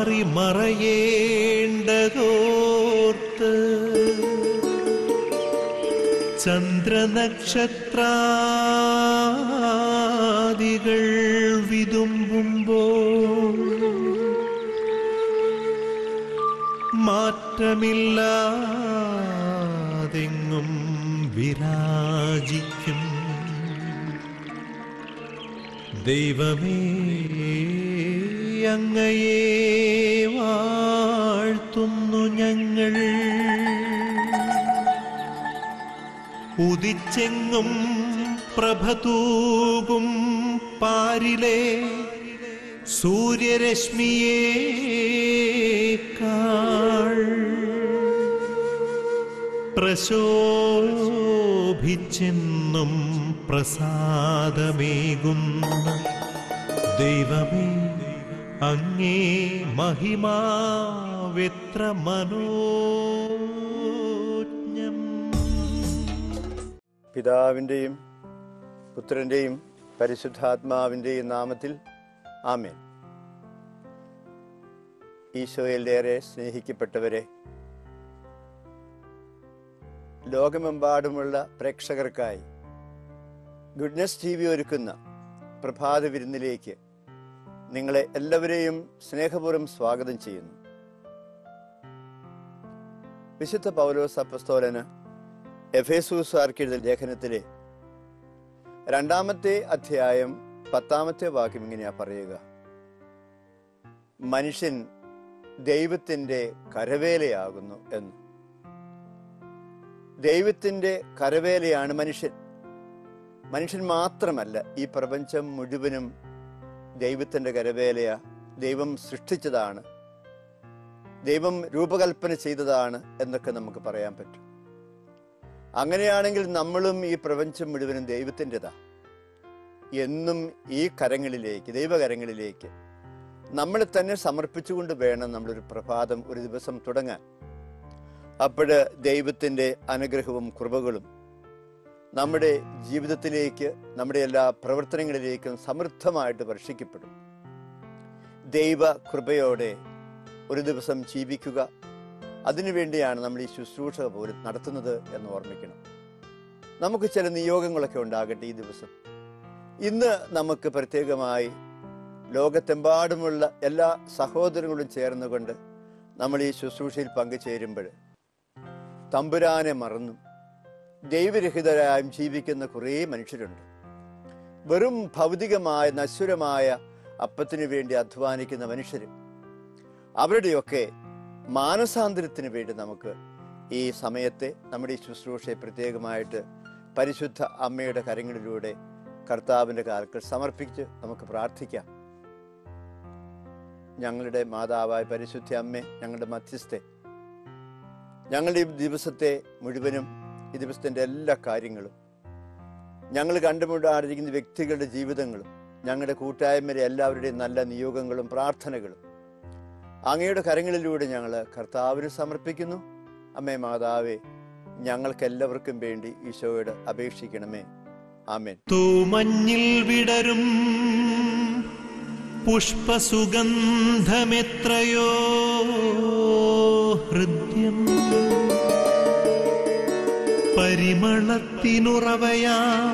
മാറി മറയേണ്ടതോർത്ത് ചന്ദ്രനക്ഷത്രാദികൾ വിതുമ്പുമ്പോൾ മാറ്റമില്ലാതെങ്ങും വിരാജിക്കും ദൈവമേ അങ്ങയെ വാഴ്ത്തുന്നു ഞങ്ങൾ ഉദിച്ചെങ്ങും പ്രഭതൂകും പാരിലെ സൂര്യരശ്മിയേക്കാൾ പ്രശോഭിച്ചെന്നും പ്രസാദമേകുന്ന ദൈവമേ അങ്ങേ മഹിമാവെത്ര മനോജ്ഞം പിതാവിൻ്റെയും പുത്രൻ്റെയും പരിശുദ്ധാത്മാവിൻ്റെയും നാമത്തിൽ ആമേൻ ഈശോയിലേറെ സ്നേഹിക്കപ്പെട്ടവരെ ലോകമെമ്പാടുമുള്ള പ്രേക്ഷകർക്കായി ഗുഡ്നസ് ടി വി ഒരുക്കുന്ന പ്രഭാത വിരുന്നിലേക്ക് നിങ്ങളെ എല്ലാവരെയും സ്നേഹപൂർവ്വം സ്വാഗതം ചെയ്യുന്നു വിശുദ്ധ പൗലോസ് അപ്പസ്തോലന് എഫേസൂസാർക്കെഴുതിയ ലേഖനത്തിലെ രണ്ടാമത്തെ അധ്യായം പത്താമത്തെ വാക്യം ഇങ്ങനെയാ പറയുക മനുഷ്യൻ ദൈവത്തിൻ്റെ കരവേലയാകുന്നു എന്ന് ദൈവത്തിൻ്റെ കരവേലയാണ് മനുഷ്യൻ മനുഷ്യൻ മാത്രമല്ല ഈ പ്രപഞ്ചം മുഴുവനും ദൈവത്തിൻ്റെ കരവേലയ ദൈവം സൃഷ്ടിച്ചതാണ് ദൈവം രൂപകൽപ്പന ചെയ്തതാണ് എന്നൊക്കെ നമുക്ക് പറയാൻ പറ്റും അങ്ങനെയാണെങ്കിൽ നമ്മളും ഈ പ്രപഞ്ചം മുഴുവനും ദൈവത്തിൻ്റെതാ എന്നും ഈ കരങ്ങളിലേക്ക് ദൈവകരങ്ങളിലേക്ക് നമ്മളെ തന്നെ സമർപ്പിച്ചുകൊണ്ട് വേണം നമ്മളൊരു പ്രഭാതം ഒരു ദിവസം തുടങ്ങാൻ അപ്പോൾ ദൈവത്തിൻ്റെ അനുഗ്രഹവും കൃപകളും നമ്മുടെ ജീവിതത്തിലേക്ക് നമ്മുടെ എല്ലാ പ്രവർത്തനങ്ങളിലേക്കും സമൃദ്ധമായിട്ട് വർഷിക്കപ്പെടും ദൈവ കൃപയോടെ ഒരു ദിവസം ജീവിക്കുക അതിനുവേണ്ടിയാണ് നമ്മൾ ഈ ശുശ്രൂഷ പോലും നടത്തുന്നത് എന്ന് ഓർമ്മിക്കണം നമുക്ക് ചില നിയോഗങ്ങളൊക്കെ ഉണ്ടാകട്ടെ ഈ ദിവസം ഇന്ന് നമുക്ക് പ്രത്യേകമായി ലോകത്തെമ്പാടുമുള്ള എല്ലാ സഹോദരങ്ങളും ചേർന്നുകൊണ്ട് നമ്മൾ ഈ ശുശ്രൂഷയിൽ പങ്കുചേരുമ്പോൾ തമ്പുരാനെ മറന്നും ദൈവരഹിതരായും ജീവിക്കുന്ന കുറേ മനുഷ്യരുണ്ട് വെറും ഭൗതികമായ നശ്വരമായ അപ്പത്തിനു വേണ്ടി അധ്വാനിക്കുന്ന മനുഷ്യർ അവരുടെയൊക്കെ മാനസാന്തരത്തിന് വേണ്ടി നമുക്ക് ഈ സമയത്തെ നമ്മുടെ ഈ ശുശ്രൂഷയെ പ്രത്യേകമായിട്ട് പരിശുദ്ധ അമ്മയുടെ കരങ്ങളിലൂടെ കർത്താവിൻ്റെ കാൽക്കൽ സമർപ്പിച്ച് നമുക്ക് പ്രാർത്ഥിക്കാം ഞങ്ങളുടെ മാതാവായ പരിശുദ്ധ അമ്മേ ഞങ്ങളുടെ മധ്യസ്ഥെ ഞങ്ങളുടെ ഈ ദിവസത്തെ മുഴുവനും ഈ ദിവസത്തിൻ്റെ എല്ലാ കാര്യങ്ങളും ഞങ്ങൾ കണ്ടുമുട്ടാതിരിക്കുന്ന വ്യക്തികളുടെ ജീവിതങ്ങളും ഞങ്ങളുടെ കൂട്ടായ്മയിലെ എല്ലാവരുടെയും നല്ല നിയോഗങ്ങളും പ്രാർത്ഥനകളും അങ്ങയുടെ കരങ്ങളിലൂടെ ഞങ്ങൾ കർത്താവിന് സമർപ്പിക്കുന്നു അമ്മേ മാതാവേ ഞങ്ങൾക്കെല്ലാവർക്കും വേണ്ടി ഈശോയോട് അപേക്ഷിക്കണമേ ആമേൻ തൂമഞ്ഞിൽ വിടരും പുഷ്പസുഗന്ധമെത്രയോ ഹൃദ്യം പരിമളത്തിനുറവയാം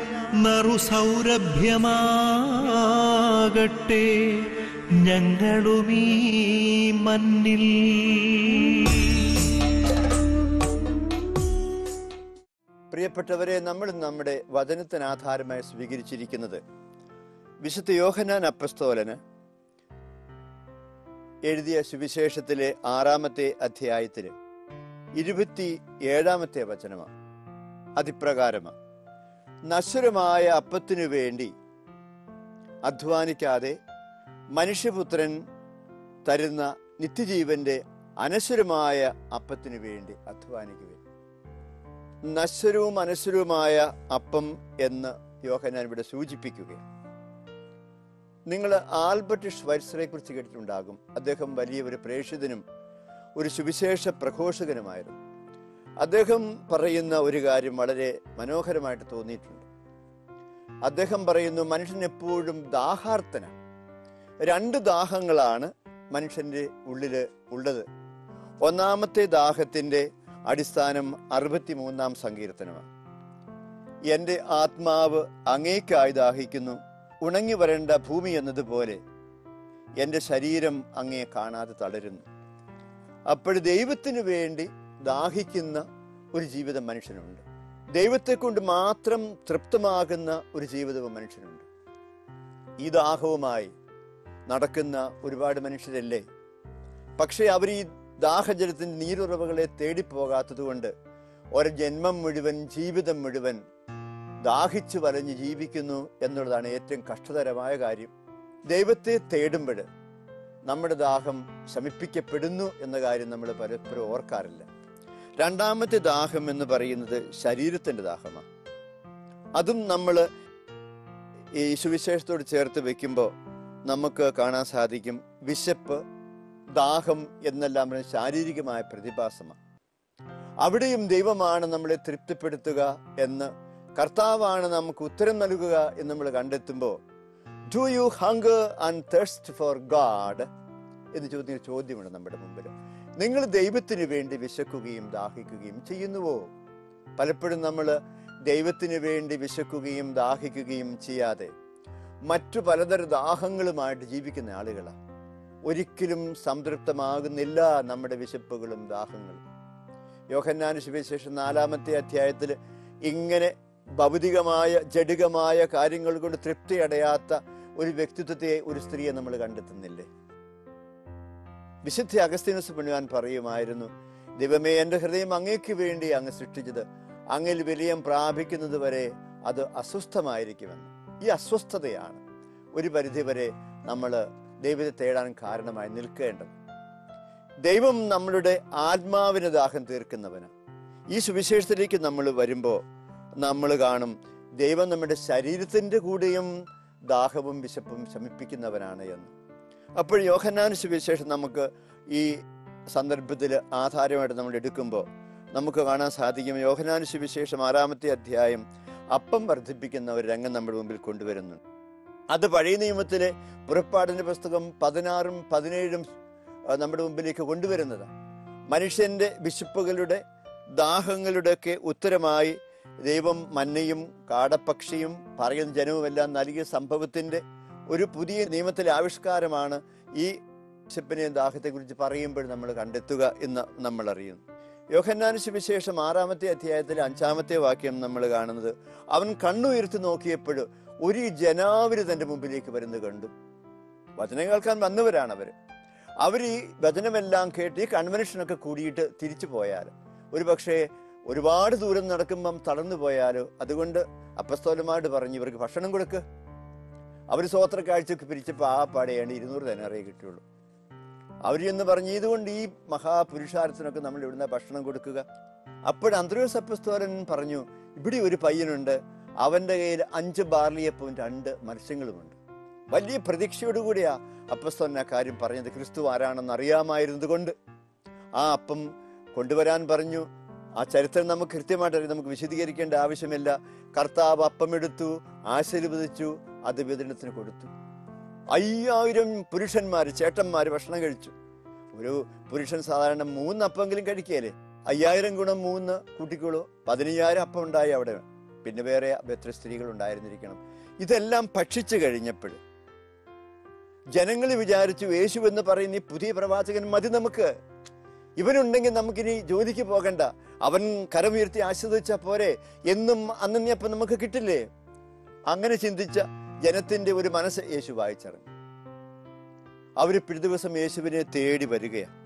നറുസൗരഭ്യമാകട്ടെ ഞങ്ങളുമീ മണ്ണിൽ പ്രിയപ്പെട്ടവരെ നമ്മൾ നമ്മുടെ വചനത്തിന് ആധാരമായി സ്വീകരിച്ചിരിക്കുന്നത് വിശുദ്ധ യോഹനാൻ അപ്പസ്തോലന് എഴുതിയ സുവിശേഷത്തിലെ ആറാമത്തെ അധ്യായത്തിന് ഇരുപത്തി ഏഴാമത്തെ വചനമാണ് അതിപ്രകാരമാണ് നശ്വരമായ അപ്പത്തിനു വേണ്ടി അധ്വാനിക്കാതെ മനുഷ്യപുത്രൻ തരുന്ന നിത്യജീവന്റെ അനശ്വരമായ അപ്പത്തിനു വേണ്ടി അധ്വാനിക്കുവിൻ നശ്വരവും അനശ്വരവുമായ അപ്പം എന്ന് യോഹനാൻ ഇവിടെ സൂചിപ്പിക്കുകയാണ് നിങ്ങൾ ആൽബർട്ട് ഷ്വൈറ്റ്സറെ കുറിച്ച് കേട്ടിട്ടുണ്ടാകും അദ്ദേഹം വലിയ ഒരു പ്രേക്ഷിതനും ഒരു സുവിശേഷ പ്രഘോഷകനുമായിരുന്നു അദ്ദേഹം പറയുന്ന ഒരു കാര്യം വളരെ മനോഹരമായിട്ട് തോന്നിയിട്ടുണ്ട് അദ്ദേഹം പറയുന്നു മനുഷ്യൻ എപ്പോഴും ദാഹാർത്തന രണ്ട് ദാഹങ്ങളാണ് മനുഷ്യൻ്റെ ഉള്ളിൽ ഉള്ളത് ഒന്നാമത്തെ ദാഹത്തിൻ്റെ അടിസ്ഥാനം അറുപത്തിമൂന്നാം സങ്കീർത്തനമാണ് എൻ്റെ ആത്മാവ് അങ്ങേക്കായി ദാഹിക്കുന്നു ഉണങ്ങി വരേണ്ട ഭൂമി എന്നതുപോലെ എൻ്റെ ശരീരം അങ്ങേ കാണാതെ തളരുന്നു അപ്പോൾ ദൈവത്തിന് വേണ്ടി ദാഹിക്കുന്ന ഒരു ജീവിതം മനുഷ്യനുണ്ട് ദൈവത്തെ കൊണ്ട് മാത്രം തൃപ്തമാകുന്ന ഒരു ജീവിതവും മനുഷ്യനുണ്ട് ഈ ദാഹവുമായി നടക്കുന്ന ഒരുപാട് മനുഷ്യരല്ലേ പക്ഷേ അവർ ഈ ദാഹജലത്തിന്റെ നീരുറവുകളെ തേടിപ്പോകാത്തത് കൊണ്ട് ഒരു ജന്മം മുഴുവൻ ജീവിതം മുഴുവൻ ദാഹിച്ചു വലഞ്ഞ് ജീവിക്കുന്നു എന്നുള്ളതാണ് ഏറ്റവും കഷ്ടതരമായ കാര്യം ദൈവത്തെ തേടുമ്പോൾ നമ്മുടെ ദാഹം ശമിപ്പിക്കപ്പെടുന്നു എന്ന കാര്യം നമ്മൾ പരസ്പരം ഓർക്കാറില്ല രണ്ടാമത്തെ ദാഹം എന്ന് പറയുന്നത് ശരീരത്തിന്റെ ദാഹമാണ് അതും നമ്മൾ ഈ സുവിശേഷത്തോട് ചേർത്ത് വെക്കുമ്പോൾ നമുക്ക് കാണാൻ സാധിക്കും വിശപ്പ് ദാഹം എന്നെല്ലാം പറയുന്ന ശാരീരികമായ പ്രതിഭാസമാണ് അവിടെയും ദൈവമാണ് നമ്മളെ തൃപ്തിപ്പെടുത്തുക എന്ന് കർത്താവാണ് നമുക്ക് ഉത്തരം നൽകുക എന്ന് നമ്മൾ കണ്ടെത്തുമ്പോൾ do you hunger and thirst for God എന്ന് ചോദിക്കുന്ന ചോദ്യമുണ്ട് നമ്മുടെ മുമ്പിൽ നിങ്ങൾ ദൈവത്തിന് വേണ്ടി വിശക്കുകയും ദാഹിക്കുകയും ചെയ്യുന്നുവോ പലപ്പോഴും നമ്മൾ ദൈവത്തിന് വേണ്ടി വിശക്കുകയും ദാഹിക്കുകയും ചെയ്യാതെ മറ്റു പലതര ദാഹങ്ങളുമായിട്ട് ജീവിക്കുന്ന ആളുകളാണ് ഒരിക്കലും സംതൃപ്തമാകുന്നില്ല നമ്മുടെ വിശപ്പുകളും ദാഹങ്ങളും യോഹന്നാന് സുവിശേഷം നാലാമത്തെ അധ്യായത്തിൽ ഇങ്ങനെ ഭൗതികമായ ജഡികമായ കാര്യങ്ങൾ കൊണ്ട് തൃപ്തി അടയാത്ത ഒരു വ്യക്തിത്വത്തെ ഒരു സ്ത്രീയെ നമ്മൾ കണ്ടെത്തുന്നില്ലേ വിശുദ്ധ അഗസ്തീനസ് പുണ്യവാൻ പറയുമായിരുന്നു ദൈവമേ എൻ്റെ ഹൃദയം അങ്ങേക്ക് വേണ്ടി അങ്ങ് സൃഷ്ടിച്ചത് അങ്ങിൽ വിലയം പ്രാപിക്കുന്നത് വരെ അത് അസ്വസ്ഥമായിരിക്കുമെന്ന് ഈ അസ്വസ്ഥതയാണ് ഒരു പരിധിവരെ നമ്മൾ ദൈവത്തെ തേടാൻ കാരണമായി നിൽക്കേണ്ടത് ദൈവം നമ്മളുടെ ആത്മാവിന് ദാഹം തീർക്കുന്നവന് ഈ സുവിശേഷത്തിലേക്ക് നമ്മൾ വരുമ്പോൾ നമ്മൾ കാണും ദൈവം നമ്മുടെ ശരീരത്തിൻ്റെ കൂടെയും ദാഹവും വിശപ്പും ശമിപ്പിക്കുന്നവനാണ് എന്ന് അപ്പോൾ യോഹന്നാൻ സുവിശേഷം നമുക്ക് ഈ സന്ദർഭത്തിൽ ആധാരമായിട്ട് നമ്മൾ എടുക്കുമ്പോൾ നമുക്ക് കാണാൻ സാധിക്കും യോഹന്നാൻ സുവിശേഷം ആറാമത്തെ അധ്യായം അപ്പം വർദ്ധിപ്പിക്കുന്ന ഒരു രംഗം നമ്മുടെ മുമ്പിൽ കൊണ്ടുവരുന്നുണ്ട് അത് പഴയ നിയമത്തിലെ പുറപ്പാടിന്റെ പുസ്തകം പതിനാറും പതിനേഴും ആ, നമ്മുടെ മുമ്പിലേക്ക് കൊണ്ടുവരുന്നതാണ് മനുഷ്യന്റെ വിശപ്പുകളുടെ ദാഹങ്ങളുടെയൊക്കെ ഉത്തരമായി ദൈവം മന്നയും കാടപ്പക്ഷിയും പറയുന്ന ജനവുമെല്ലാം നൽകിയ സംഭവത്തിന്റെ ഒരു പുതിയ നിയമത്തിലെ ആവിഷ്കാരമാണ് ഈ വിശപ്പിനെയും ദാഹത്തെക്കുറിച്ച് പറയുമ്പോൾ നമ്മൾ കണ്ടെത്തുക എന്ന് നമ്മൾ അറിയുന്നു യോഹന്നാന സുവിശേഷം ആറാമത്തെ അധ്യായത്തിലെ അഞ്ചാമത്തെ വാക്യം നമ്മൾ കാണുന്നത് അവൻ കണ്ണുയർത്തി നോക്കിയപ്പോൾ ഒരു ജനാവര് തന്റെ മുമ്പിലേക്ക് വരുന്നത് കണ്ടു വചനം കേൾക്കാൻ വന്നവരാണ് അവര് അവർ ഈ വചനമെല്ലാം കേട്ട് ഈ കൺവെൻഷനൊക്കെ കൂടിയിട്ട് തിരിച്ചു പോയാൽ ഒരു പക്ഷേ ഒരുപാട് ദൂരം നടക്കുമ്പം തളർന്നു പോയാലോ അതുകൊണ്ട് അപ്പസ്തോലന്മാരോട് പറഞ്ഞു ഇവർക്ക് ഭക്ഷണം കൊടുക്ക് അവർ സ്വോത്ര കാഴ്ചക്ക് പിരിച്ചപ്പോൾ ആ പാടെയാണ് ഇരുന്നൂറ് തെനറിയേ കിട്ടുള്ളൂ അവർ എന്ന് പറഞ്ഞു ഇതുകൊണ്ട് ഈ മഹാപുരുഷാരത്തിനൊക്കെ നമ്മൾ ഇവിടുന്ന് ഭക്ഷണം കൊടുക്കുക അപ്പോൾ അന്ത്രോസ് അപ്പസ്തോലൻ പറഞ്ഞു ഇവിടെ ഒരു പയ്യനുണ്ട് അവന്റെ കയ്യിൽ അഞ്ച് ബാർലിയപ്പവും രണ്ട് മത്സ്യങ്ങളുമുണ്ട് വലിയ പ്രതീക്ഷയോടുകൂടിയാ അപ്പസ്തോലൻ ആ കാര്യം പറഞ്ഞത് ക്രിസ്തു ആരാണെന്ന് അറിയാമായിരുന്നത് കൊണ്ട് ആ അപ്പം കൊണ്ടുവരാൻ പറഞ്ഞു ആ ചരിത്രം നമുക്ക് കൃത്യമായിട്ട് അറിയാം നമുക്ക് വിശദീകരിക്കേണ്ട ആവശ്യമില്ല കർത്താവ് അപ്പമെടുത്തു ആശീർവദിച്ചു അത് വിതരണത്തിന് കൊടുത്തു അയ്യായിരം പുരുഷന്മാർ ചേട്ടന്മാർ ഭക്ഷണം കഴിച്ചു ഒരു പുരുഷൻ സാധാരണ മൂന്ന് അപ്പെങ്കിലും കഴിക്കുകയല്ലേ അയ്യായിരം ഗുണം മൂന്ന് കൂട്ടിക്കോളൂ പതിനയ്യായിരം അപ്പം ഉണ്ടായി അവിടെ പിന്നെ വേറെ എത്ര സ്ത്രീകൾ ഉണ്ടായിരുന്നിരിക്കണം ഇതെല്ലാം ഭക്ഷിച്ചു കഴിഞ്ഞപ്പോൾ ജനങ്ങൾ വിചാരിച്ചു യേശു എന്ന് പറയുന്ന ഈ പുതിയ പ്രവാചകൻ മതി നമുക്ക് ഇവനുണ്ടെങ്കിൽ നമുക്കിനി ജോലിക്ക് പോകണ്ട അവൻ കരമുയർത്തി ആസ്വദിച്ചാൽ പോരെ എന്നും അന്നപ്പം നമുക്ക് കിട്ടില്ലേ അങ്ങനെ ചിന്തിച്ച ജനത്തിന്റെ ഒരു മനസ്സ് യേശു വായിച്ചറിഞ്ഞു അവര് പിടി ദിവസം യേശുവിനെ തേടി വരികയാണ്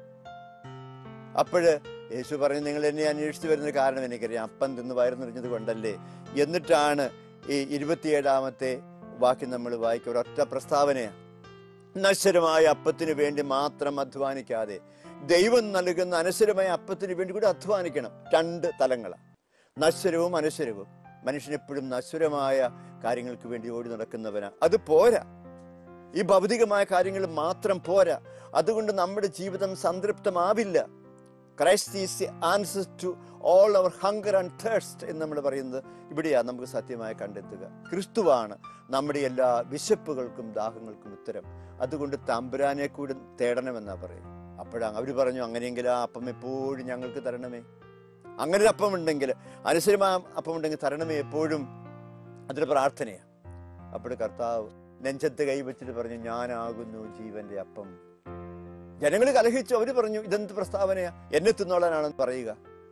അപ്പോഴ് യേശു പറഞ്ഞു നിങ്ങൾ എന്നെ അന്വേഷിച്ചു വരുന്ന കാരണം എനിക്കറിയാം അപ്പം തിന്ന് വയറു നിറഞ്ഞത് കൊണ്ടല്ലേ എന്നിട്ടാണ് ഈ ഇരുപത്തിയേഴാമത്തെ വാക്യം നമ്മൾ വായിക്കുക ഒരൊറ്റ പ്രസ്താവനയാണ് നശ്വരമായ അപ്പത്തിന് വേണ്ടി മാത്രം അധ്വാനിക്കാതെ ദൈവം നൽകുന്ന അനശ്വരമായ അപ്പത്തിന് വേണ്ടി കൂടി അധ്വാനിക്കണം രണ്ട് തലങ്ങളാണ് നശ്വരവും അനശ്വരവും മനുഷ്യൻ എപ്പോഴും നശ്വരമായ കാര്യങ്ങൾക്ക് വേണ്ടി ഓടി നടക്കുന്നവനാ അത് പോരാ ഈ ഭൗതികമായ കാര്യങ്ങൾ മാത്രം പോരാ അതുകൊണ്ട് നമ്മുടെ ജീവിതം സംതൃപ്തമാവില്ല Christ is the answer to all our hunger and thirst എന്ന് നമ്മൾ പറയുന്നത് ഇവിടെയാണ് നമുക്ക് സത്യമായി കണ്ടെത്തുക ക്രിസ്തുവാണ് നമ്മുടെ എല്ലാ വിശപ്പുകൾക്കും ദാഹങ്ങൾക്കും ഉത്തരം അതുകൊണ്ട് തമ്പുരാനെ കൂടി തേടണമെന്നാ പറയും അപ്പോഴാണ് അവർ പറഞ്ഞു അങ്ങനെയെങ്കിൽ ആ അപ്പം എപ്പോഴും ഞങ്ങൾക്ക് തരണമേ അങ്ങനെ ഒരു അപ്പം ഉണ്ടെങ്കിൽ അനുസരമായ അപ്പം ഉണ്ടെങ്കിൽ തരണമേ എപ്പോഴും അതൊരു പ്രാർത്ഥനയാണ് അപ്പോൾ കർത്താവ് നെഞ്ചത്ത് കൈവച്ചിട്ട് പറഞ്ഞു ഞാനാകുന്നു ജീവന്റെ അപ്പം ജനങ്ങൾ കലഹിച്ചു അവര് പറഞ്ഞു ഇതെന്ത് പ്രസ്താവനയാ എന്നെ തിന്നോളാനാണെന്ന് പറയുക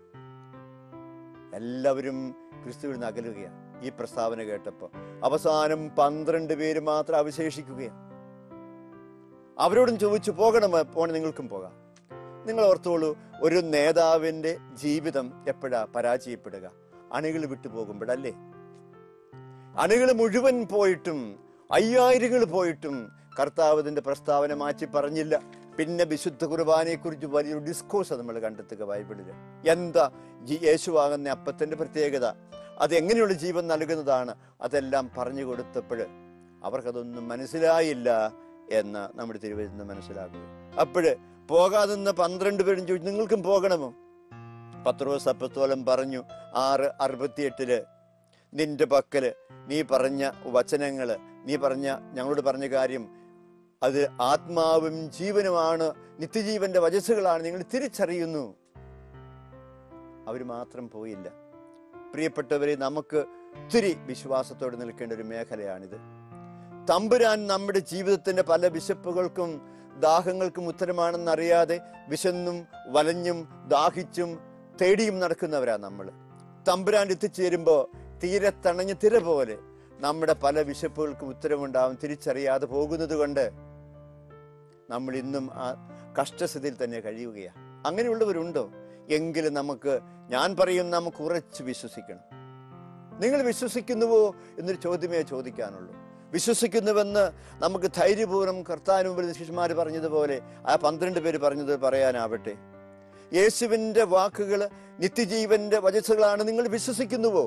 എല്ലാവരും ക്രിസ്തുവിൽ നിന്ന് അകലുകയാണ് ഈ പ്രസ്താവന കേട്ടപ്പോൾ അവസാനം പന്ത്രണ്ട് പേര് മാത്രം അവശേഷിക്കുകയാണ് അവരോടും ചോദിച്ചു പോകണമോ പോണേ നിങ്ങൾക്കും പോകാം നിങ്ങൾ ഓർത്തോളൂ ഒരു നേതാവിന്റെ ജീവിതം എപ്പോഴാ പരാജയപ്പെടുക അണികൾ വിട്ടു പോകുമ്പോഴല്ലേ അണികൾ മുഴുവൻ പോയിട്ടും അയ്യായിരങ്ങൾ പോയിട്ടും കർത്താവ് ഇതിന്റെ പ്രസ്താവന മാറ്റി പറഞ്ഞില്ല പിന്നെ വിശുദ്ധ കുർബാനയെ കുറിച്ച് വലിയൊരു ഡിസ്കോഴ്സ് നമ്മൾ കണ്ടെത്തുക ബൈബിളിൽ എന്താ ജി- യേശുവാകുന്ന അപ്പത്തിന്റെ പ്രത്യേകത അത് എങ്ങനെയുള്ള ജീവൻ നൽകുന്നതാണ് അതെല്ലാം പറഞ്ഞു കൊടുത്തപ്പോൾ അവർക്കതൊന്നും മനസ്സിലായില്ല എന്ന് നമ്മുടെ തിരുവചനം മനസ്സിലാക്കുക അപ്പോഴ് പോകാതെ നിന്ന് പന്ത്രണ്ട് പേരും ചോദിച്ചു നിങ്ങൾക്കും പോകണമോ പത്രോസ് അപ്പത്തോലം പറഞ്ഞു ആറ് അറുപത്തിയെട്ടില് നിന്റെ പക്കല് നീ പറഞ്ഞ വചനങ്ങള് നീ പറഞ്ഞ ഞങ്ങളോട് പറഞ്ഞ കാര്യം അത് ആത്മാവും ജീവനുമാണ് നിത്യജീവന്റെ വചസ്സുകളാണ് നിങ്ങൾ തിരിച്ചറിയുന്നു അവർ മാത്രം പോയില്ല പ്രിയപ്പെട്ടവരെ നമുക്ക് ഒത്തിരി വിശ്വാസത്തോടെ നിൽക്കേണ്ട ഒരു മേഖലയാണിത് തമ്പുരാൻ നമ്മുടെ ജീവിതത്തിന്റെ പല വിശപ്പുകൾക്കും ദാഹങ്ങൾക്കും ഉത്തരമാണെന്നറിയാതെ വിശന്നും വലഞ്ഞും ദാഹിച്ചും തേടിയും നടക്കുന്നവരാ നമ്മൾ തമ്പുരാൻ എത്തിച്ചേരുമ്പോ തീരെ തണഞ്ഞ തിര പോലെ നമ്മുടെ പല വിശപ്പുകൾക്കും ഉത്തരമുണ്ടാവും തിരിച്ചറിയാതെ പോകുന്നത് കൊണ്ട് നമ്മൾ ഇന്നും ആ കഷ്ടസ്ഥിതിയിൽ തന്നെ കഴിയുകയാണ് അങ്ങനെയുള്ളവരുണ്ടോ എങ്കിലും നമുക്ക് ഞാൻ പറയും നമുക്ക് ഉറച്ചു വിശ്വസിക്കണം നിങ്ങൾ വിശ്വസിക്കുന്നുവോ എന്നൊരു ചോദ്യമേ ചോദിക്കാനുള്ളൂ വിശ്വസിക്കുന്നുവെന്ന് നമുക്ക് ധൈര്യപൂർവ്വം കർത്താവിന് മുമ്പിൽ ശിഷ്യന്മാർ പറഞ്ഞതുപോലെ ആ പന്ത്രണ്ട് പേര് പറഞ്ഞത് പറയാനാവട്ടെ യേശുവിന്റെ വാക്കുകൾ നിത്യജീവന്റെ വചസ്സുകളാണ് നിങ്ങൾ വിശ്വസിക്കുന്നുവോ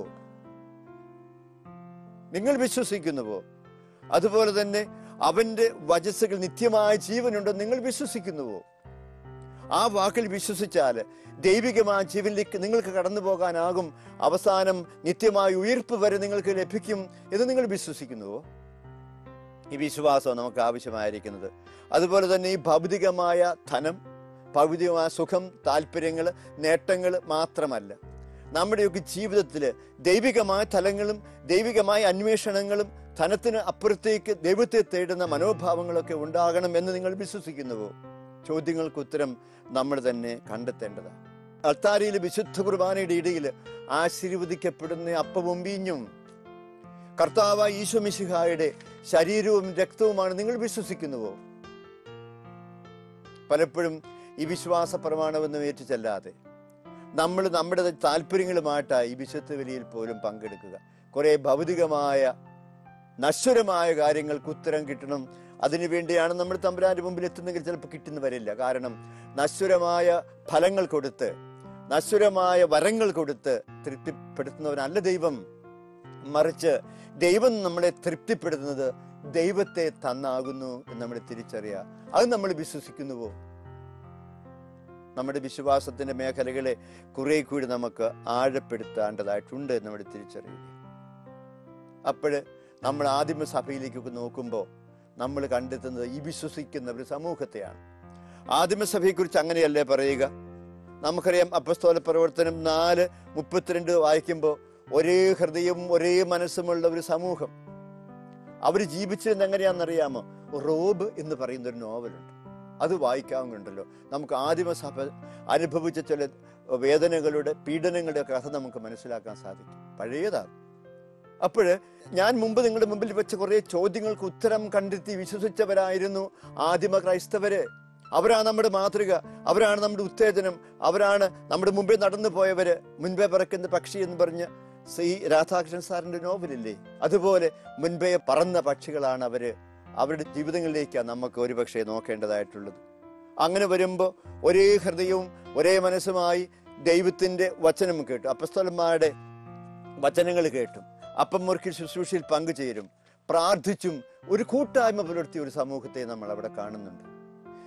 നിങ്ങൾ വിശ്വസിക്കുന്നുവോ അതുപോലെ തന്നെ അവന്റെ വചസ്സുകൾ നിത്യമായ ജീവനുണ്ടെന്ന് നിങ്ങൾ വിശ്വസിക്കുന്നുവോ ആ വാക്കിൽ വിശ്വസിച്ചാൽ ദൈവികമായ ജീവനിലേക്ക് നിങ്ങൾക്ക് കടന്നു പോകാനാകും അവസാനം നിത്യമായ ഉയർപ്പ് വരെ നിങ്ങൾക്ക് ലഭിക്കും എന്ന് നിങ്ങൾ വിശ്വസിക്കുന്നുവോ ഈ വിശ്വാസം നമുക്ക് ആവശ്യമായിരിക്കുന്നത് അതുപോലെ തന്നെ ഈ ഭൗതികമായ ധനം ഭൗതികമായ സുഖം താല്പര്യങ്ങൾ നേട്ടങ്ങൾ മാത്രമല്ല നമ്മുടെയൊക്കെ ജീവിതത്തിൽ ദൈവികമായ തലങ്ങളും ദൈവികമായ അന്വേഷണങ്ങളും ധനത്തിന് അപ്പുറത്തേക്ക് ദൈവത്തെ തേടുന്ന മനോഭാവങ്ങളൊക്കെ ഉണ്ടാകണം എന്ന് നിങ്ങൾ വിശ്വസിക്കുന്നുവോ ചോദ്യങ്ങൾക്ക് ഉത്തരം നമ്മൾ തന്നെ കണ്ടെത്തേണ്ടതാണ് അൾത്താരിയിൽ വിശുദ്ധ കുർബാനയുടെ ഇടയിൽ ആശീർവദിക്കപ്പെടുന്ന അപ്പവും വീഞ്ഞും കർത്താവ് ഈശോ മിശിഹായുടെ ശരീരവും രക്തവുമാണ് നിങ്ങൾ വിശ്വസിക്കുന്നുവോ പലപ്പോഴും ഈ വിശ്വാസ പ്രമാണമെന്ന് ഏറ്റു ചെല്ലാതെ നമ്മൾ നമ്മുടെ താല്പര്യങ്ങളുമായിട്ടാണ് ഈ വിശുദ്ധ ബലിയിൽ പോലും പങ്കെടുക്കുക കുറെ ഭൗതികമായ നശ്വരമായ കാര്യങ്ങൾക്ക് ഉത്തരം കിട്ടണം അതിനുവേണ്ടിയാണ് നമ്മൾ തമ്പുരാന്റെ മുമ്പിൽ എത്തുന്നെങ്കിൽ ചിലപ്പോൾ കിട്ടുന്നു വരില്ല കാരണം നശ്വരമായ ഫലങ്ങൾ കൊടുത്ത് നശ്വരമായ വരങ്ങൾ കൊടുത്ത് തൃപ്തിപ്പെടുത്തുന്നവനല്ല ദൈവം മറിച്ച് ദൈവം നമ്മളെ തൃപ്തിപ്പെടുത്തുന്നത് ദൈവത്തെ തന്നാകുന്നു എന്ന് നമ്മൾ തിരിച്ചറിയുക അത് നമ്മൾ വിശ്വസിക്കുന്നുവോ നമ്മുടെ വിശ്വാസത്തിന്റെ മേഖലകളെ കുറെ കൂടി നമുക്ക് ആഴപ്പെടുത്തേണ്ടതായിട്ടുണ്ട് എന്ന് നമ്മൾ തിരിച്ചറിയുക അപ്പോൾ നമ്മൾ ആദിമ സഭയിലേക്കൊക്കെ നോക്കുമ്പോൾ നമ്മൾ കണ്ടെത്തുന്നത് ഈ വിശ്വസിക്കുന്ന ഒരു സമൂഹത്തെയാണ് ആദിമസഭയെക്കുറിച്ച് അങ്ങനെയല്ലേ പറയുക നമുക്കറിയാം അപ്പസ്തോല പ്രവർത്തനം നാല് മുപ്പത്തിരണ്ട് വായിക്കുമ്പോൾ ഒരേ ഹൃദയവും ഒരേ മനസ്സുമുള്ള ഒരു സമൂഹം അവർ ജീവിച്ചിരുന്നത് എങ്ങനെയാണെന്നറിയാമോ റോബ് എന്ന് പറയുന്ന ഒരു നോവലുണ്ട് അത് വായിക്കാവുന്നുണ്ടല്ലോ നമുക്ക് ആദിമസഭ അനുഭവിച്ച ചില വേദനകളുടെ പീഡനങ്ങളുടെ കഥ നമുക്ക് മനസ്സിലാക്കാൻ സാധിക്കും പഴയതാണ് അപ്പോൾ ഞാൻ മുമ്പ് നിങ്ങളുടെ മുമ്പിൽ വെച്ച കുറേ ചോദ്യങ്ങൾക്ക് ഉത്തരം കണ്ടെത്തി വിശ്വസിച്ചവരായിരുന്നു ആദിമ ക്രൈസ്തവര് അവരാണ് നമ്മുടെ മാതൃക അവരാണ് നമ്മുടെ ഉത്തേജനം അവരാണ് നമ്മുടെ മുമ്പേ നടന്നു പോയവര് മുൻപേ പറക്കുന്ന പക്ഷി എന്ന് പറഞ്ഞ് ശ്രീ രാധാകൃഷ്ണൻ സാറിന്റെ നോവലില്ലേ അതുപോലെ മുൻപേ പറന്ന പക്ഷികളാണ് അവര് അവരുടെ ജീവിതങ്ങളിലേക്കാണ് നമുക്ക് ഒരുപക്ഷെ നോക്കേണ്ടതായിട്ടുള്ളത് അങ്ങനെ വരുമ്പോൾ ഒരേ ഹൃദയവും ഒരേ മനസ്സുമായി ദൈവത്തിന്റെ വചനം കേട്ടു അപ്പസ്തലന്മാരുടെ വചനങ്ങൾ കേട്ടും അപ്പം മുറുക്കി ശുശ്രൂഷയിൽ പങ്കുചേരും പ്രാർത്ഥിച്ചും ഒരു കൂട്ടായ്മ പുലർത്തിയ ഒരു സമൂഹത്തെ നമ്മൾ അവിടെ കാണുന്നുണ്ട്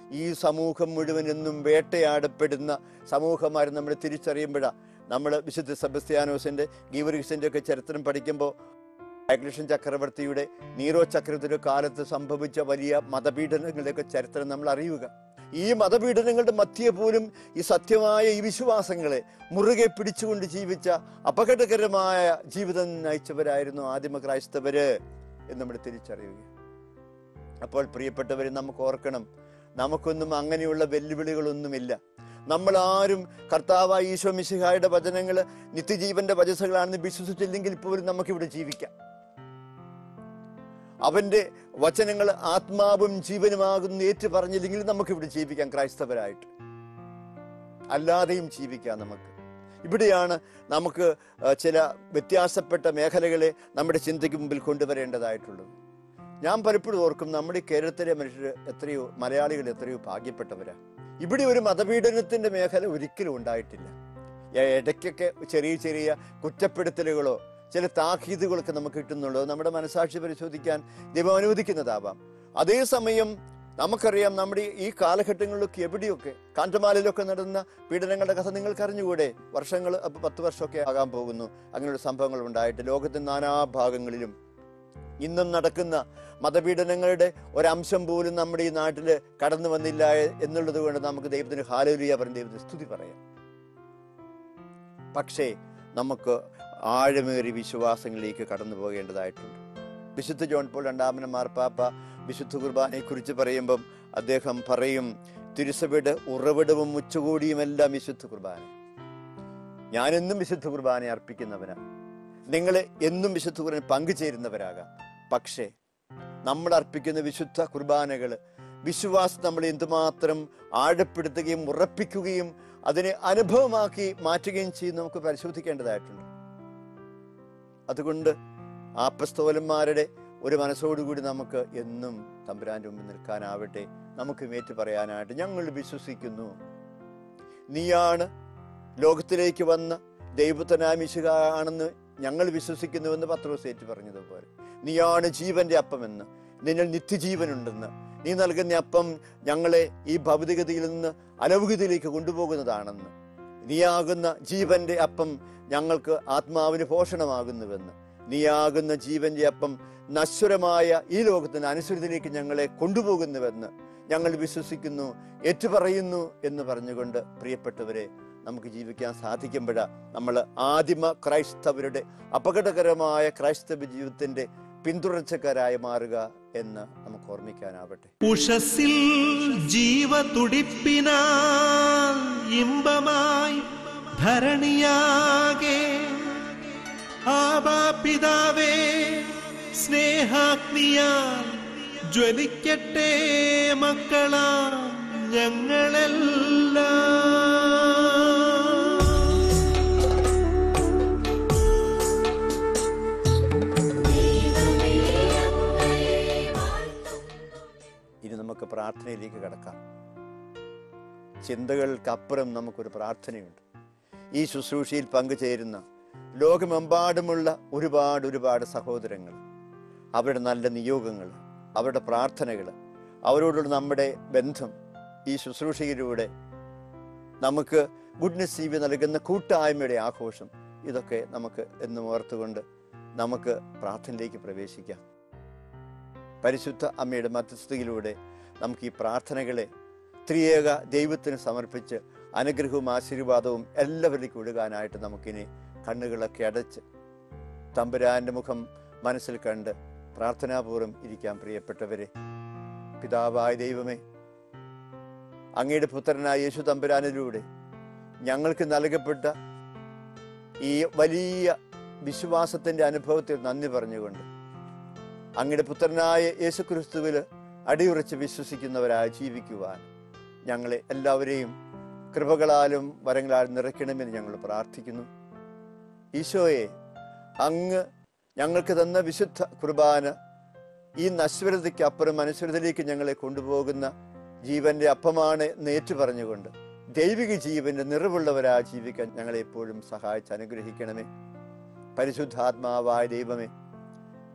ഈ സമൂഹം മുഴുവൻ എന്നും വേട്ടയാടപ്പെടുന്ന സമൂഹമായിരുന്നു നമ്മൾ തിരിച്ചറിയുമ്പോഴാണ് നമ്മൾ വിശുദ്ധ സെബസ്ത്യാനോസിന്റെ ഗീവറിക്സിന്റെ ഒക്കെ ചരിത്രം പഠിക്കുമ്പോൾ ഡയക്ലഷൻ ചക്രവർത്തിയുടെ നീറോ ചക്രവർത്തിയുടെ കാലത്ത് സംഭവിച്ച വലിയ മതപീഡനങ്ങളുടെയൊക്കെ ചരിത്രം നമ്മൾ അറിയുക ഈ മതപീഡനങ്ങളുടെ മധ്യ പോലും ഈ സത്യമായ ഈ വിശ്വാസങ്ങളെ മുറുകെ പിടിച്ചുകൊണ്ട് ജീവിച്ച അപകടകരമായ ജീവിതം നയിച്ചവരായിരുന്നു ആദിമ ക്രൈസ്തവര് എന്ന് നമ്മൾ തിരിച്ചറിയുക അപ്പോൾ പ്രിയപ്പെട്ടവരെ നമുക്ക് ഓർക്കണം നമുക്കൊന്നും അങ്ങനെയുള്ള വെല്ലുവിളികളൊന്നുമില്ല നമ്മൾ ആരും കർത്താവായ ഈശോ മിശിഹായുടെ വചനങ്ങൾ നിത്യജീവന്റെ വചസ്സുകളാണെന്ന് വിശ്വസിച്ചില്ലെങ്കിൽ പോലും നമുക്കിവിടെ ജീവിക്കാം അവന്റെ വചനങ്ങൾ ആത്മാവും ജീവനുമാകുന്ന ഏറ്റു പറഞ്ഞില്ലെങ്കിൽ നമുക്കിവിടെ ജീവിക്കാം ക്രൈസ്തവരായിട്ട് അല്ലാതെയും ജീവിക്കാം നമുക്ക് ഇവിടെയാണ് നമുക്ക് ആ, ചില വ്യത്യാസപ്പെട്ട മേഖലകളെ നമ്മുടെ ചിന്തയ്ക്ക് മുമ്പിൽ കൊണ്ടുവരേണ്ടതായിട്ടുള്ളത് ഞാൻ പലപ്പോഴും ഓർക്കും നമ്മുടെ ഈ കേരളത്തിലെ മനുഷ്യർ എത്രയോ മലയാളികൾ എത്രയോ ഭാഗ്യപ്പെട്ടവരാ ഇവിടെ ഒരു മതപീഡനത്തിന്റെ മേഖല ഒരിക്കലും ഉണ്ടായിട്ടില്ല ഏ- ഇടയ്ക്കൊക്കെ ചെറിയ ചെറിയ കുറ്റപ്പെടുത്തലുകളോ ചില താക്കീതുകളൊക്കെ നമുക്ക് കിട്ടുന്നുള്ളൂ അത് നമ്മുടെ മനസാക്ഷി പരിശോധിക്കാൻ ദൈവം അനുവദിക്കുന്നതാവാം അതേസമയം നമുക്കറിയാം നമ്മുടെ ഈ കാലഘട്ടങ്ങളിലൊക്കെ എവിടെയൊക്കെ കാന്തമാലിലൊക്കെ നടന്ന പീഡനങ്ങളുടെ കഥ നിങ്ങൾക്ക് അറിഞ്ഞുകൂടെ വർഷങ്ങൾ അപ്പൊ പത്ത് വർഷമൊക്കെ ആകാൻ പോകുന്നു അങ്ങനെയുള്ള സംഭവങ്ങൾ ഉണ്ടായിട്ട് ലോകത്തിന്റെ നാനാഭാഗങ്ങളിലും ഇന്നും നടക്കുന്ന മതപീഡനങ്ങളുടെ ഒരംശം പോലും നമ്മുടെ ഈ നാട്ടിൽ കടന്നു വന്നില്ല എന്നുള്ളത് കൊണ്ട് നമുക്ക് ദൈവത്തിന് ഹാലലിയ പറഞ്ഞ ദൈവത്തിന് സ്തുതി പറയാം പക്ഷേ നമുക്ക് ആഴമേറിയ വിശ്വാസങ്ങളിലേക്ക് കടന്നു പോകേണ്ടതായിട്ടുണ്ട് വിശുദ്ധ ജോൺ പോൾ രണ്ടാമന മാർപ്പാപ്പ വിശുദ്ധ കുർബാനയെ കുറിച്ച് പറയുമ്പം അദ്ദേഹം പറയും തിരുസഭയുടെ ഉറവിടവും ഉച്ചകോടിയുമെല്ലാം വിശുദ്ധ കുർബാന ഞാൻ എന്നും വിശുദ്ധ കുർബാന അർപ്പിക്കുന്നവനാണ് നിങ്ങൾ എന്നും വിശുദ്ധ കുർബാന പങ്കുചേരുന്നവരാകാം പക്ഷേ നമ്മൾ അർപ്പിക്കുന്ന വിശുദ്ധ കുർബാനകൾ വിശ്വാസം നമ്മൾ എന്തുമാത്രം ആഴപ്പെടുത്തുകയും ഉറപ്പിക്കുകയും അതിനെ അനുഭവമാക്കി മാറ്റുകയും ചെയ്ത് നമുക്ക് പരിശോധിക്കേണ്ടതായിട്ടുണ്ട് അതുകൊണ്ട് ആപ്പസ്തോലന്മാരുടെ ഒരു മനസ്സോടുകൂടി നമുക്ക് എന്നും തമ്പുരാൻ്റെ മുമ്പിൽ നിൽക്കാനാവട്ടെ നമുക്ക് ഏറ്റു പറയാനായിട്ട് ഞങ്ങൾ വിശ്വസിക്കുന്നു നീയാണ് ലോകത്തിലേക്ക് വന്ന ദൈവത്തനാമിശുക ആണെന്ന് ഞങ്ങൾ വിശ്വസിക്കുന്നുവെന്ന് പത്രോസ് ഏറ്റു പറഞ്ഞതുപോലെ നീയാണ് ജീവന്റെ അപ്പമെന്ന് നിന്നിൽ നിത്യജീവനുണ്ടെന്ന് നീ നൽകുന്ന അപ്പം ഞങ്ങളെ ഈ ഭൗതികതയിൽ നിന്ന് അലൗകികതയിലേക്ക് കൊണ്ടുപോകുന്നതാണെന്ന് നീയാകുന്ന ജീവന്റെ അപ്പം ഞങ്ങൾക്ക് ആത്മാവിന് പോഷണമാകുന്നുവെന്ന് നീയാകുന്ന ജീവന്റെ അപ്പം നശ്വരമായ ഈ ലോകത്തിന് അനുസൃതിയിലേക്ക് ഞങ്ങളെ കൊണ്ടുപോകുന്നുവെന്ന് ഞങ്ങൾ വിശ്വസിക്കുന്നു ഏറ്റുപറയുന്നു എന്ന് പറഞ്ഞുകൊണ്ട് പ്രിയപ്പെട്ടവരെ നമുക്ക് ജീവിക്കാൻ സാധിക്കുമ്പോഴാ നമ്മൾ ആദിമ ക്രൈസ്തവരുടെ അപകടകരമായ ക്രൈസ്തവ ജീവിതത്തിന്റെ പിന്തുടർച്ചക്കാരായി മാറുക എന്ന് നമുക്ക് ഓർമ്മിക്കാനാവട്ടെ ഉഷസ്സിൽ ജീവതുടിപ്പിനാൽ ഇമ്പമായി ധരണിയാകെ ആബാപിതാവേ സ്നേഹാഗ്നിയാൽ ജ്വലിക്കട്ടെ മക്കളാ ഞങ്ങളെല്ലാം ഇനി നമുക്ക് പ്രാർത്ഥനയിലേക്ക് കടക്കാം ചിന്തകൾക്കപ്പുറം നമുക്കൊരു പ്രാർത്ഥനയുണ്ട് ഈ ശുശ്രൂഷയിൽ പങ്കുചേരുന്ന ലോകമെമ്പാടുമുള്ള ഒരുപാട് ഒരുപാട് സഹോദരങ്ങൾ അവരുടെ നല്ല നിയോഗങ്ങൾ അവരുടെ പ്രാർത്ഥനകൾ അവരോടുള്ള നമ്മുടെ ബന്ധം ഈ ശുശ്രൂഷയിലൂടെ നമുക്ക് ഗുഡ്നസ് ജീവി നൽകുന്ന കൂട്ടായ്മയുടെ ആഘോഷം ഇതൊക്കെ നമുക്ക് എന്നും ഓർത്തുകൊണ്ട് നമുക്ക് പ്രാർത്ഥനയിലേക്ക് പ്രവേശിക്കാം പരിശുദ്ധ അമ്മയുടെ മധ്യസ്ഥതയിലൂടെ നമുക്ക് ഈ പ്രാർത്ഥനകളെ ത്രിയേക ദൈവത്തിന് സമർപ്പിച്ച് അനുഗ്രഹവും ആശീർവാദവും എല്ലാവരിലേക്കും ഒഴുകാനായിട്ട് നമുക്കിനി കണ്ണുകളൊക്കെ അടച്ച് തമ്പുരാന്റെ മുഖം മനസ്സിൽ കണ്ട് പ്രാർത്ഥനാപൂർവ്വം ഇരിക്കാൻ പ്രിയപ്പെട്ടവരെ പിതാവായ ദൈവമേ അങ്ങയുടെ പുത്രനായ യേശു തമ്പുരാനിലൂടെ ഞങ്ങൾക്ക് നൽകപ്പെട്ട ഈ വലിയ വിശ്വാസത്തിന്റെ അനുഭവത്തിൽ നന്ദി പറഞ്ഞുകൊണ്ട് അങ്ങയുടെ പുത്രനായ യേശുക്രിസ്തുവിൽ അടിയുറച്ച് വിശ്വസിക്കുന്നവരായി ജീവിക്കുവാൻ ഞങ്ങളെ എല്ലാവരെയും കൃപകളാലും വരങ്ങളാലും നിറയ്ക്കണമെന്ന് ഞങ്ങൾ പ്രാർത്ഥിക്കുന്നു ഈശോയെ അങ്ങ് ഞങ്ങൾക്ക് തന്ന വിശുദ്ധ കുർബാന ഈ നശ്വരതയ്ക്ക് അപ്പുറം അനുസൃതയിലേക്ക് ഞങ്ങളെ കൊണ്ടുപോകുന്ന ജീവന്റെ അപ്പമാണ് നേറ്റു പറഞ്ഞുകൊണ്ട് ദൈവിക ജീവന്റെ നിറവുള്ളവരായി ജീവിക്കാൻ ഞങ്ങളെ എപ്പോഴും സഹായിച്ച് അനുഗ്രഹിക്കണമേ പരിശുദ്ധാത്മാവായ ദൈവമേ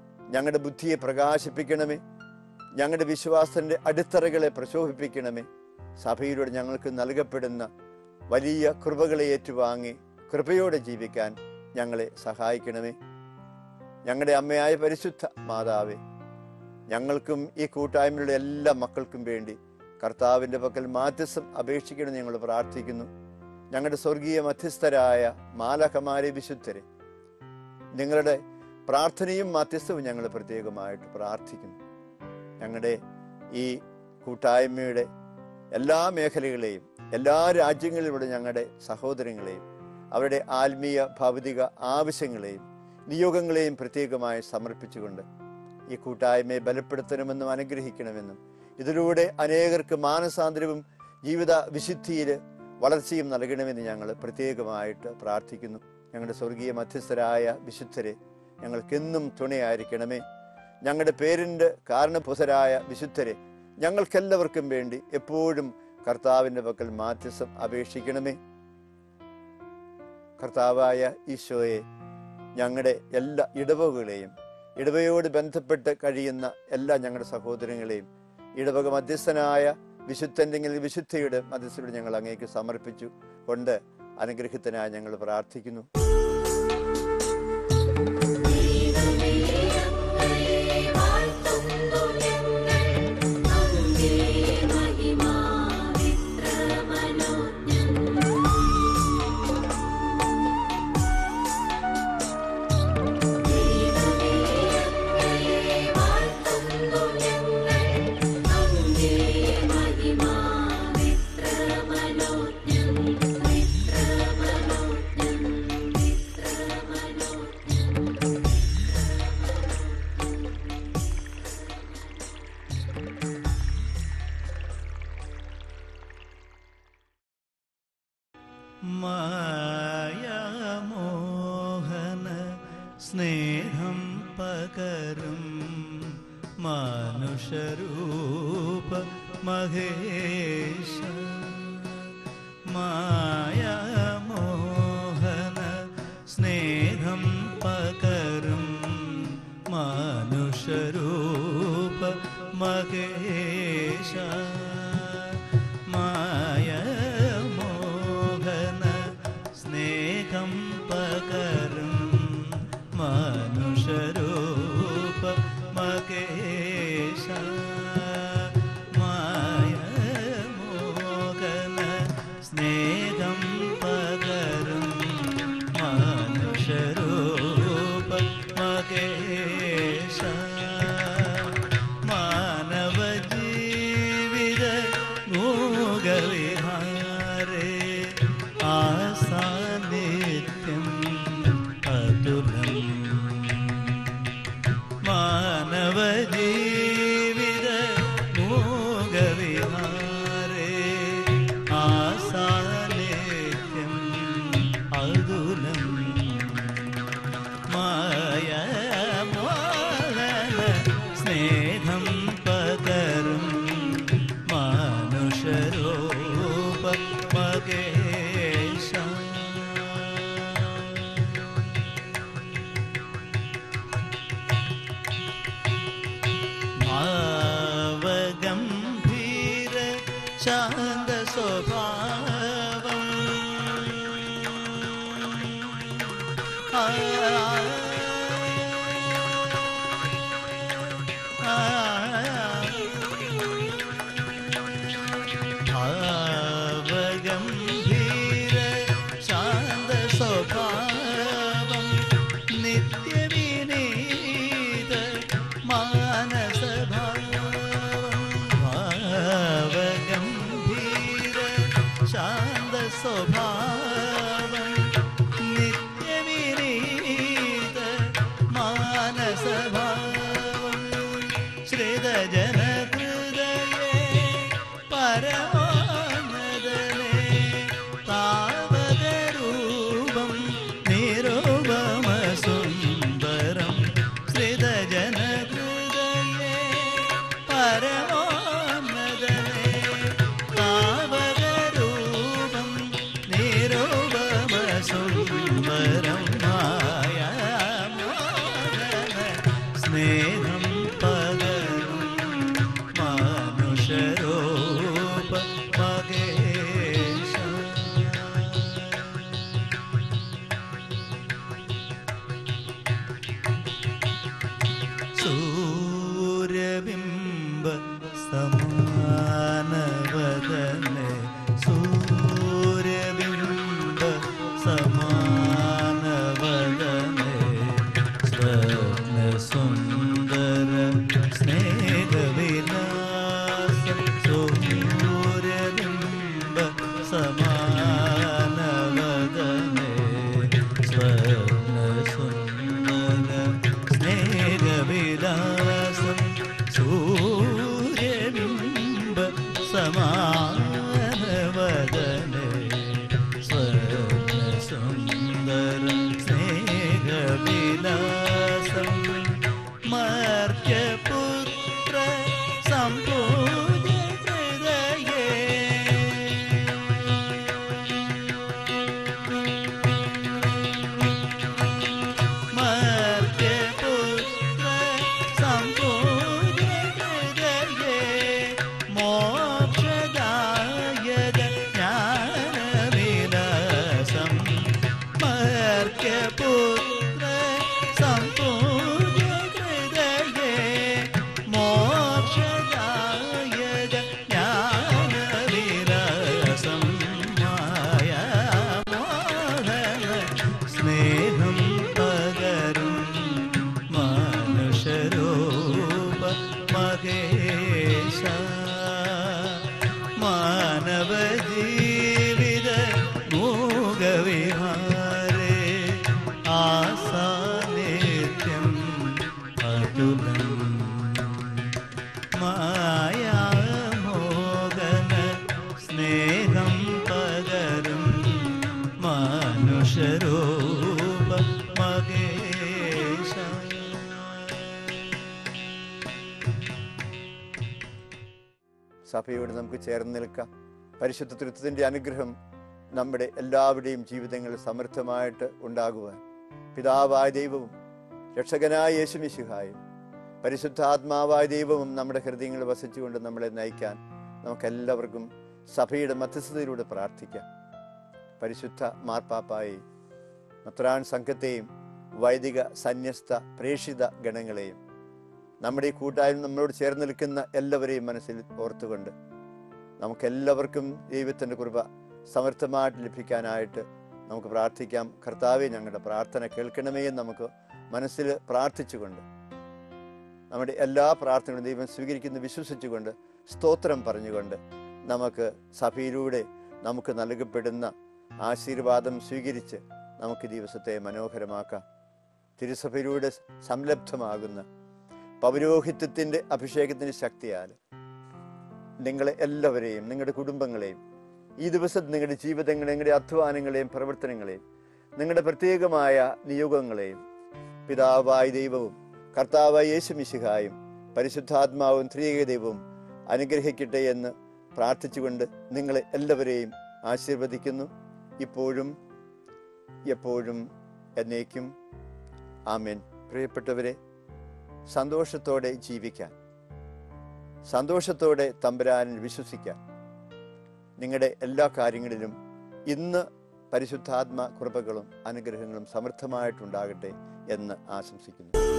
ഞങ്ങളുടെ ബുദ്ധിയെ പ്രകാശിപ്പിക്കണമേ ഞങ്ങളുടെ വിശ്വാസത്തിന്റെ അടിത്തറകളെ പ്രശോഭിപ്പിക്കണമേ സഭയിലൂടെ ഞങ്ങൾക്ക് നൽകപ്പെടുന്ന വലിയ കൃപകളെ ഏറ്റുവാങ്ങി കൃപയോടെ ജീവിക്കാൻ ഞങ്ങളെ സഹായിക്കണമേ ഞങ്ങളുടെ അമ്മയായ പരിശുദ്ധ മാതാവേ ഞങ്ങൾക്കും ഈ കൂട്ടായ്മയിലുള്ള എല്ലാ മക്കൾക്കും വേണ്ടി കർത്താവിൻ്റെ പക്കൽ മാധ്യസ്ഥം അപേക്ഷിക്കണം ഞങ്ങൾ പ്രാർത്ഥിക്കുന്നു ഞങ്ങളുടെ സ്വർഗീയ മധ്യസ്ഥരായ മാലഹമാരെ വിശുദ്ധരെ നിങ്ങളുടെ പ്രാർത്ഥനയും മധ്യസ്ഥവും ഞങ്ങൾ പ്രത്യേകമായിട്ട് പ്രാർത്ഥിക്കുന്നു ഞങ്ങളുടെ ഈ കൂട്ടായ്മയുടെ എല്ലാ മേഖലകളെയും എല്ലാ രാജ്യങ്ങളിലൂടെ ഞങ്ങളുടെ സഹോദരങ്ങളെയും അവരുടെ ആത്മീയ ഭൗതിക ആവശ്യങ്ങളെയും നിയോഗങ്ങളെയും പ്രത്യേകമായി സമർപ്പിച്ചുകൊണ്ട് ഈ കൂട്ടായ്മയെ ബലപ്പെടുത്തണമെന്നും അനുഗ്രഹിക്കണമെന്നും ഇതിലൂടെ അനേകർക്ക് മാനസാന്തരവും ജീവിത വിശുദ്ധിയിൽ വളർച്ചയും നൽകണമെന്ന് ഞങ്ങൾ പ്രത്യേകമായിട്ട് പ്രാർത്ഥിക്കുന്നു ഞങ്ങളുടെ സ്വർഗീയ മധ്യസ്ഥരായ വിശുദ്ധരെ ഞങ്ങൾക്കെന്നും തുണയായിരിക്കണമേ ഞങ്ങളുടെ പേരിൻ്റെ കാരണപുസരായ വിശുദ്ധരെ ഞങ്ങൾക്കെല്ലാവർക്കും വേണ്ടി എപ്പോഴും കർത്താവിൻ്റെ പക്കൽ മാധ്യസ്ഥം അപേക്ഷിക്കണമേ കർത്താവായ ഈശോയെ ഞങ്ങളുടെ എല്ലാ ഇടവകളെയും ഇടവയോട് ബന്ധപ്പെട്ട് കഴിയുന്ന എല്ലാ ഞങ്ങളുടെ സഹോദരങ്ങളെയും ഇടവക മധ്യസ്ഥനായ വിശുദ്ധൻ്റെ വിശുദ്ധയുടെ മധ്യസ്ഥയോട് ഞങ്ങൾ അങ്ങേക്ക് സമർപ്പിച്ചു കൊണ്ട് അനുഗ്രഹത്തിനായി ഞങ്ങൾ പ്രാർത്ഥിക്കുന്നു മായാമോഹന സ്നേഹം പകരും മാനുഷരൂപ മഹേശ മായാമോഹന സ്നേഹം പകരും മാനുഷരൂപ മഹേശ മായമോഹന സ്നേഹം പകരും മനുഷ്യരൂപ മകേശ മായമോഹന സ്നേഹം പകരും മനുഷ്യരൂപ മകേശ മാനവ ജീവിത മൂകവിഹാരേ ആസാന്നിധ്യം അതുലം മാനവ ജീവിത മൂകവിഹാരേ ആസാന്നിധ്യം അതുലം മായമോഹന സ്നേഹം പകരും മാനുഷരൂപ മകേശ ഭാവഗംഭീര ശാന്ത സ്വഭാവം ആ ഭാവഗംഭീര ശാന്ത സ്വഭാവം നിത്യവിനീത മാനസഭാവം ഭാവഗംഭീര ശാന്ത സ്വഭാവം നിത്യവിനീത മാനസഭാവം ശ്രിതജനഹൃദയേ പരമോന്നതനേ താവകരൂപം നിരുപമസുന്ദരം ശ്രിതജനഹൃദയേ പരമോന്നതനേ താവകരൂപം നിരുപമസുന്ദരം വിശ്വരൂപ മകേശ സഭയോട് നമുക്ക് ചേർന്ന് നിൽക്കാം പരിശുദ്ധ തൃത്വത്തിൻ്റെ അനുഗ്രഹം നമ്മുടെ എല്ലാവരുടെയും ജീവിതങ്ങളിൽ സമൃദ്ധമായിട്ട് ഉണ്ടാകുവാൻ പിതാവായ ദൈവവും രക്ഷകനായ യേശുമിശിഹായും പരിശുദ്ധാത്മാവായ ദൈവവും നമ്മുടെ ഹൃദയങ്ങളിൽ വസിച്ചുകൊണ്ട് നമ്മളെ നയിക്കാൻ നമുക്കെല്ലാവർക്കും സഭയുടെ മധ്യസ്ഥതയിലൂടെ പ്രാർത്ഥിക്കാം പരിശുദ്ധ മാർപ്പാപ്പായി മത്രാൻ സംഘത്തെയും വൈദിക സന്യസ്ത പ്രേക്ഷിത ഗണങ്ങളെയും നമ്മുടെ ഈ കൂട്ടായ്മ നമ്മളോട് ചേർന്ന് നിൽക്കുന്ന എല്ലാവരെയും മനസ്സിൽ ഓർത്തുകൊണ്ട് നമുക്കെല്ലാവർക്കും ദൈവത്തിൻ്റെ കൃപ സമർത്ഥമായിട്ട് ലഭിക്കാനായിട്ട് നമുക്ക് പ്രാർത്ഥിക്കാം കർത്താവെ ഞങ്ങളുടെ പ്രാർത്ഥന കേൾക്കണമേ എന്ന് നമുക്ക് മനസ്സിൽ പ്രാർത്ഥിച്ചുകൊണ്ട് നമ്മുടെ എല്ലാ പ്രാർത്ഥനകളും ദൈവം സ്വീകരിക്കുന്നു വിശ്വസിച്ചുകൊണ്ട് സ്തോത്രം പറഞ്ഞുകൊണ്ട് നമുക്ക് സഭയിലൂടെ നമുക്ക് നൽകപ്പെടുന്ന ആശീർവാദം സ്വീകരിച്ച് നമുക്ക് ഈ ദിവസത്തെ മനോഹരമാക്കാം തിരുസഭയിലൂടെ സംലബ്ധമാകുന്ന പൗരോഹിത്യത്തിൻ്റെ അഭിഷേകത്തിൻ്റെ ശക്തിയാൽ നിങ്ങളെ എല്ലാവരെയും നിങ്ങളുടെ കുടുംബങ്ങളെയും ഈ ദിവസം നിങ്ങളുടെ ജീവിതങ്ങളെയും നിങ്ങളുടെ അധ്വാനങ്ങളെയും പ്രവർത്തനങ്ങളെയും നിങ്ങളുടെ പ്രത്യേകമായ നിയോഗങ്ങളെയും പിതാവായ ദൈവവും കർത്താവായ യേശുമിശിഹായും പരിശുദ്ധാത്മാവും ത്രിയേക ദൈവവും അനുഗ്രഹിക്കട്ടെ എന്ന് പ്രാർത്ഥിച്ചുകൊണ്ട് നിങ്ങളെ എല്ലാവരെയും ആശീർവദിക്കുന്നു ഇപ്പോഴും എപ്പോഴും എന്നേക്കും ആമേൻ പ്രിയപ്പെട്ടവരെ സന്തോഷത്തോടെ ജീവിക്കാൻ സന്തോഷത്തോടെ തമ്പുരാനിൽ വിശ്വസിക്കാൻ നിങ്ങളുടെ എല്ലാ കാര്യങ്ങളിലും ഇന്ന് പരിശുദ്ധാത്മ കൃപകളും അനുഗ്രഹങ്ങളും സമൃദ്ധമായിട്ടുണ്ടാകട്ടെ എന്ന് ആശംസിക്കുന്നു